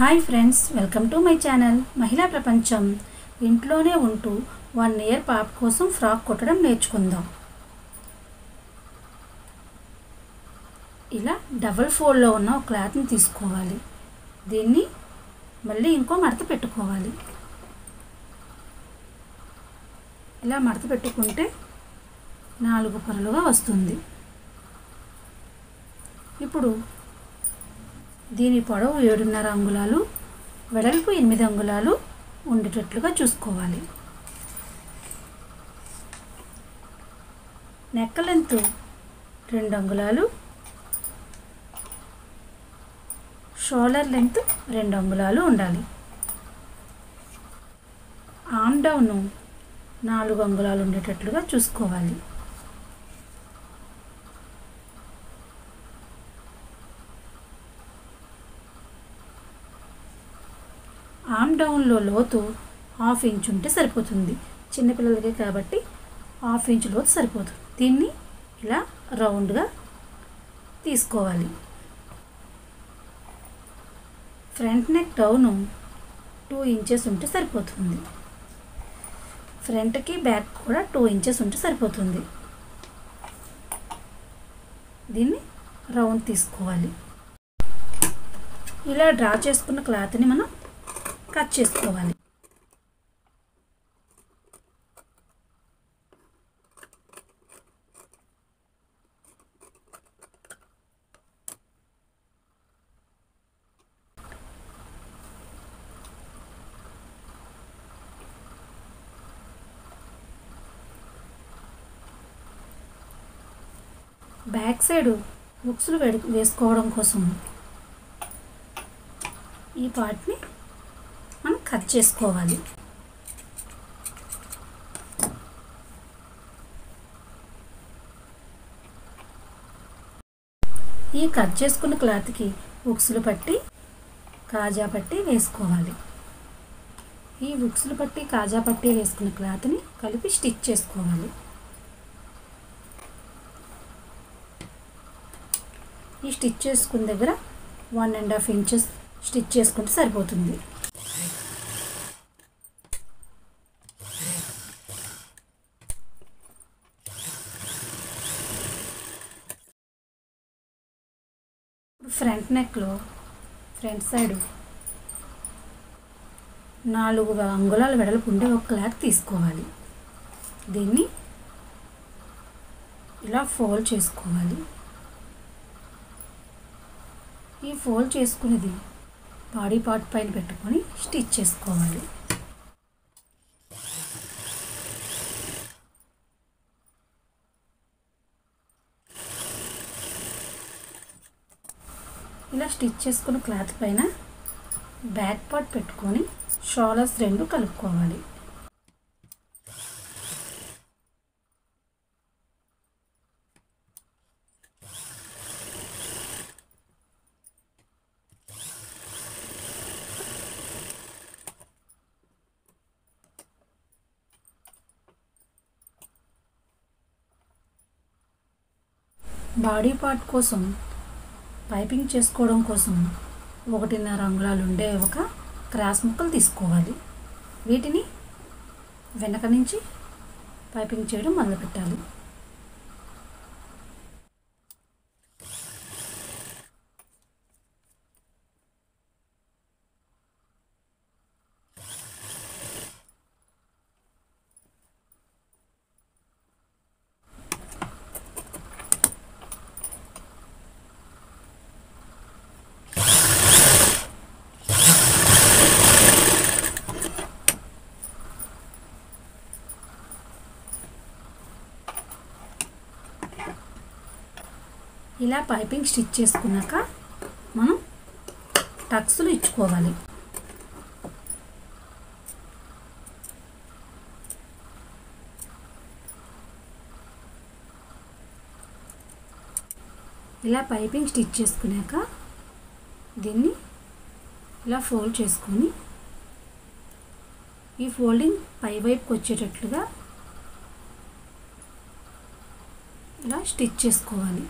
hi friends welcome to my channel మహిళా ప్రపంచం ఇంట్లోనే ఉంటూ వన్ ఇయర్ పాప కోసం ఫ్రాక్ కుట్టడం నేర్చుకుందాం ఇలా డబుల్ ఫోల్డ్లో ఉన్న ఒక క్లాత్ని తీసుకోవాలి దీన్ని మళ్ళీ ఇంకో మడత పెట్టుకోవాలి ఇలా మడత పెట్టుకుంటే నాలుగు పొరలుగా వస్తుంది ఇప్పుడు దీని పొడవు ఏడున్నర అంగుళాలు వెడల్పు ఎనిమిది అంగుళాలు ఉండేటట్లుగా చూసుకోవాలి నెక్క లెంత్ రెండు అంగుళాలు షోల్డర్ లెంత్ రెండు అంగుళాలు ఉండాలి ఆమ్ డౌన్ నాలుగు అంగుళాలు ఉండేటట్లుగా చూసుకోవాలి ఆమ్ డౌన్లో లోతు హాఫ్ ఇంచ్ ఉంటే సరిపోతుంది చిన్నపిల్లలకే కాబట్టి హాఫ్ ఇంచ్ లోతు సరిపోతుంది దీన్ని ఇలా రౌండ్గా తీసుకోవాలి front neck down two inches ఉంటే సరిపోతుంది ఫ్రంట్కి బ్యాక్ కూడా టూ ఇంచెస్ ఉంటే సరిపోతుంది దీన్ని రౌండ్ తీసుకోవాలి ఇలా డ్రా చేసుకున్న క్లాత్ని మనం కట్ చేసుకోవాలి బ్యాక్ సైడ్ బుక్స్లు వేసుకోవడం కోసం ఈ పార్ట్ని మనం కట్ చేసుకోవాలి ఈ కట్ చేసుకున్న క్లాత్కి ఉక్సులు పట్టి కాజా పట్టి వేసుకోవాలి ఈ ఉక్సులు పట్టి కాజా పట్టి వేసుకున్న క్లాత్ని కలిపి స్టిచ్ చేసుకోవాలి ఈ స్టిచ్ చేసుకున్న దగ్గర one and half inches stitch చేసుకుంటే సరిపోతుంది ఫ్రంట్ నెక్లో ఫ్రంట్ సైడ్ నాలుగు అంగుళాల వెడల్పు ఉండే ఒక క్లాత్ తీసుకోవాలి దీన్ని ఇలా ఫోల్డ్ చేసుకోవాలి ఈ ఫోల్డ్ చేసుకునేది బాడీ పార్ట్ పైన పెట్టుకొని స్టిచ్ చేసుకోవాలి ఇలా స్టిచ్ చేసుకున్న క్లాత్ పైన బ్యాక్ పార్ట్ పెట్టుకొని షోలర్స్ రెండు కలుపుకోవాలి బాడీ పార్ట్ కోసం పైపింగ్ చేసుకోవడం కోసం ఒకటిన్నర అంగుళాలు ఉండే ఒక క్రాస్ ముక్కలు తీసుకోవాలి వీటిని వెనక నుంచి పైపింగ్ చేయడం మొదలుపెట్టాలి ఇలా పైపింగ్ స్టిచ్ చేసుకున్నాక మనం టక్స్లు ఇచ్చుకోవాలి ఇలా పైపింగ్ స్టిచ్ చేసుకున్నాక దీన్ని ఇలా ఫోల్డ్ చేసుకొని ఈ ఫోల్డింగ్ పై వైపుకి వచ్చేటట్లుగా ఇలా స్టిచ్ చేసుకోవాలి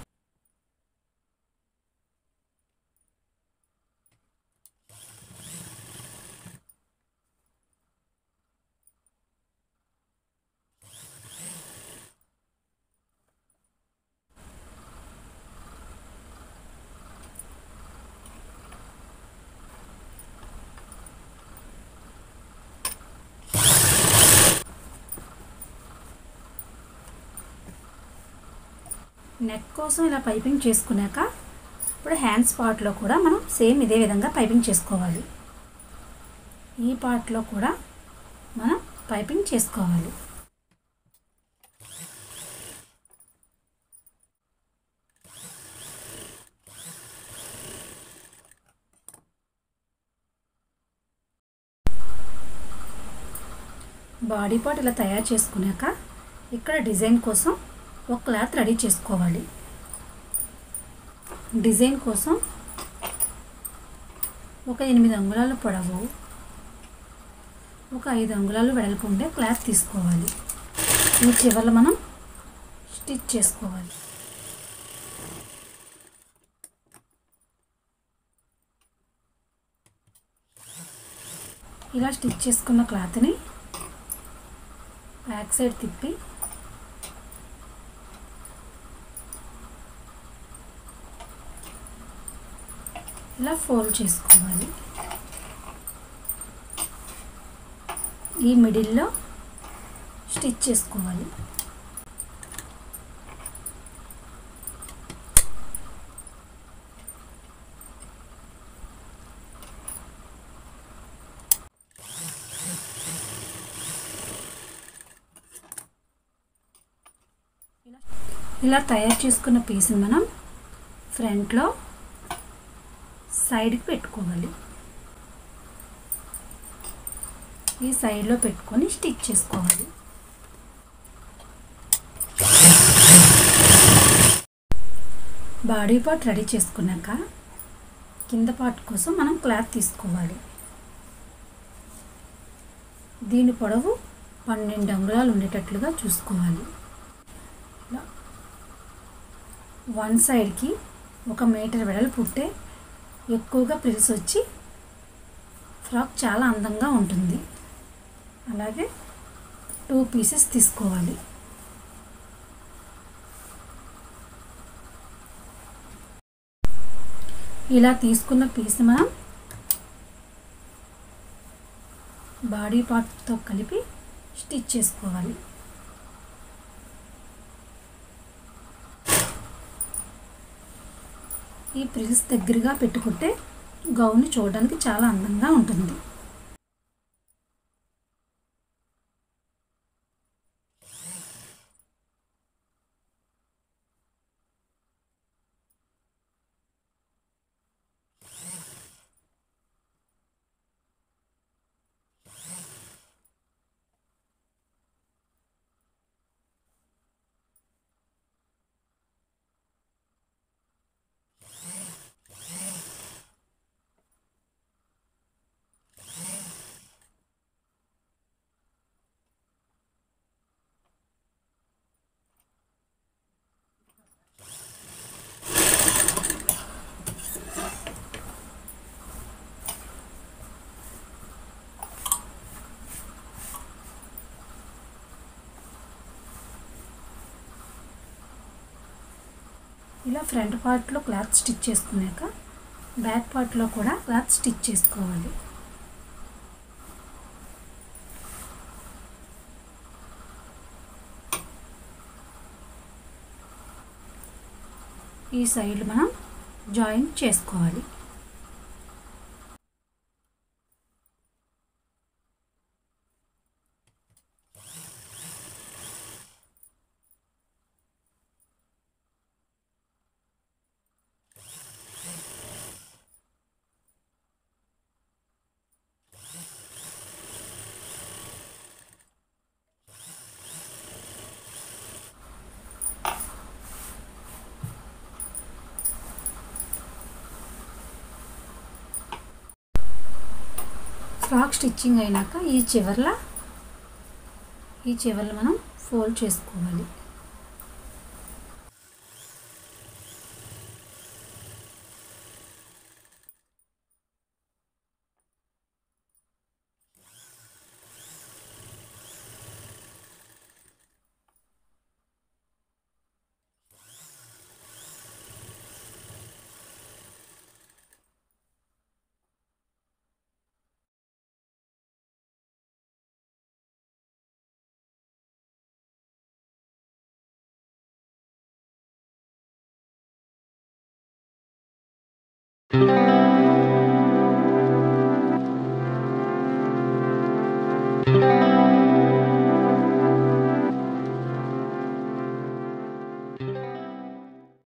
నెక్ కోసం ఇలా పైపింగ్ చేసుకున్నాక ఇప్పుడు హ్యాండ్స్ పార్ట్లో కూడా మనం సేమ్ ఇదే విధంగా పైపింగ్ చేసుకోవాలి ఈ పార్ట్లో కూడా మనం పైపింగ్ చేసుకోవాలి బాడీ పార్ట్ ఇలా తయారు చేసుకున్నాక ఇక్కడ డిజైన్ కోసం ఒక క్లాత్ రెడీ చేసుకోవాలి డిజైన్ కోసం ఒక ఎనిమిది అంగుళాల పొడవు ఒక ఐదు అంగుళాలు వెడల్పు ఉండే క్లాత్ తీసుకోవాలి ఈ చివర్లో మనం స్టిచ్ చేసుకోవాలి ఇలా స్టిచ్ చేసుకున్న క్లాత్ని బ్యాక్ సైడ్ తిప్పి ఇలా ఫోల్డ్ చేసుకోవాలి ఈ మిడిల్లో స్టిచ్ చేసుకోవాలి ఇలా తయారు చేసుకున్న పీస్ని మనం ఫ్రంట్లో సైడ్కి పెట్టుకోవాలి ఈ సైడ్లో పెట్టుకొని స్టిచ్ చేసుకోవాలి బాడీ పార్ట్ రెడీ చేసుకున్నాక కింద పార్ట్ కోసం మనం క్లాత్ తీసుకోవాలి దీని పొడవు పన్నెండు అంగుళాలు ఉండేటట్లుగా చూసుకోవాలి ఇలా వన్ సైడ్కి ఒక మీటర్ వెడల్పు పుట్టే ఎక్కువగా ప్రిల్స్ వచ్చి ఫ్రాక్ చాలా అందంగా ఉంటుంది అలాగే టూ పీసెస్ తీసుకోవాలి ఇలా తీసుకున్న పీస్ మనం బాడీ పార్ట్తో కలిపి స్టిచ్ చేసుకోవాలి ఈ ప్రిల్స్ దగ్గరగా పెట్టుకుంటే గౌన్ చూడడానికి చాలా అందంగా ఉంటుంది ఇలా ఫ్రంట్ పార్ట్లో క్లాత్ స్టిచ్ చేసుకున్నాక బ్యాక్ పార్ట్లో కూడా క్లాత్ స్టిచ్ చేసుకోవాలి ఈ సైడ్ మనం జాయిన్ చేసుకోవాలి ఫ్రాక్ స్టిచ్చింగ్ అయినాక ఈ చివర్ల ఈ చివర్లు మనం ఫోల్డ్ చేసుకోవాలి చేసుకోవాలి